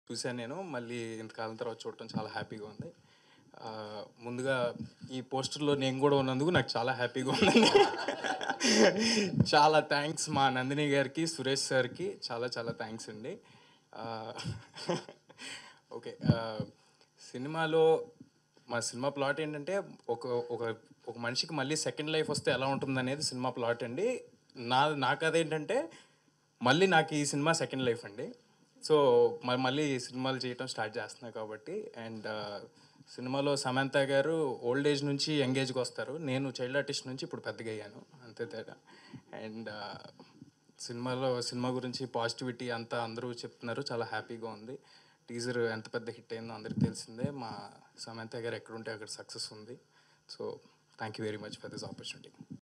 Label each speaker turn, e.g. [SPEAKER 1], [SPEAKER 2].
[SPEAKER 1] చూశాను నేను మళ్ళీ ఇంతకాలం తర్వాత చూడటం చాలా హ్యాపీగా ఉంది ఆ, ముందుగా ఈ పోస్టర్లో నేను కూడా ఉన్నందుకు నాకు చాలా హ్యాపీగా ఉందండి చాలా థ్యాంక్స్ మా నందిని గారికి సురేష్ సార్కి చాలా చాలా థ్యాంక్స్ అండి ఆ, ఓకే ఆ, సినిమాలో మా సినిమా ప్లాట్ ఏంటంటే ఒక ఒక ఒక మనిషికి మళ్ళీ సెకండ్ లైఫ్ వస్తే ఎలా ఉంటుంది అనేది సినిమా ప్లాట్ అండి నా నాకు అదేంటంటే మళ్ళీ నాకు ఈ సినిమా సెకండ్ లైఫ్ అండి సో మ- మళ్ళీ సినిమాలు చేయటం స్టార్ట్ చేస్తున్నా కాబట్టి అండ్ సినిమాలో సమంత గారు ఓల్డ్ ఏజ్ నుంచి యంగ్ ఏజ్కి వస్తారు నేను చైల్డ్ ఆర్టిస్ట్ నుంచి ఇప్పుడు పెద్దగా అయ్యాను అంతే తేడా అండ్ సినిమాలో సినిమా గురించి పాజిటివిటీ అంతా అందరూ చెప్తున్నారు చాలా హ్యాపీగా ఉంది టీజర్ ఎంత పెద్ద హిట్ అయిందో అందరికీ తెలిసిందే మా సమంత గారు ఎక్కడుంటే అక్కడ సక్సెస్ ఉంది so thank you very much for this opportunity